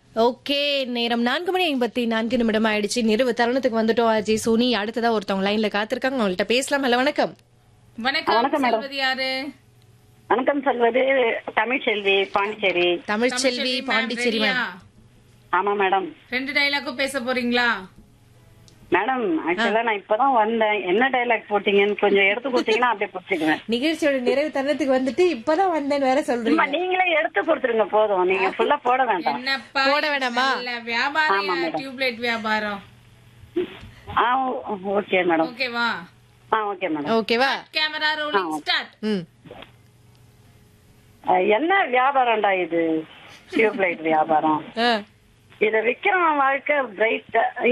Okay நேரம் நான்கு மணி ஐம்பத்தி நான்கு நிமிடம் ஆயிடுச்சு நிறைவு தருணத்துக்கு வந்துட்டோம் அஜய் சோனி அடுத்ததா ஒருத்தவங்க லைன்ல காத்திருக்காங்க அவங்கள்ட்ட பேசலாம் ஹலோ வணக்கம் வணக்கம் சொல்வது யாரு வணக்கம் சொல்வது தமிழ்செல்வி பாண்டிச்சேரி தமிழ்ச்செல்வி பாண்டிச்சேரி மேம் ஆமா மேடம் ரெண்டு டைலாக்கும் பேச போறீங்களா மேடம் ஆக்சுவலா நான் இப்பதான் வந்தேன் என்ன டைலாக் போட்டீங்கன்னு கொஞ்சம் எடுத்து கொடுத்தீங்கன்னா அப்படியே புடிச்சுக்குவேன் நிகழ்ச்சியோட நிறைவு தருணத்துக்கு வந்துட்டு இப்பதான் வந்தேன் வேற சொல்றீங்க சும்மா நீங்களே எடுத்து கொடுத்துருங்க போதும் நீங்க ஃபுல்லா போட வேண்டாம் என்னப்பா போட வேணாமா? நல்ல வியாபாரம் டியூப்லைட் வியாபாரம் ஆ ஓகே மேடம் ஓகேவா ஆ ஓகே மேடம் ஓகேவா கேமரா ரோலிங் ஸ்டார்ட் ம் என்ன வியாபாரம்டா இது டியூப்லைட் வியாபாரம் ஆ. இத விக்கிறவன் வாழ்க்கை பிரைட்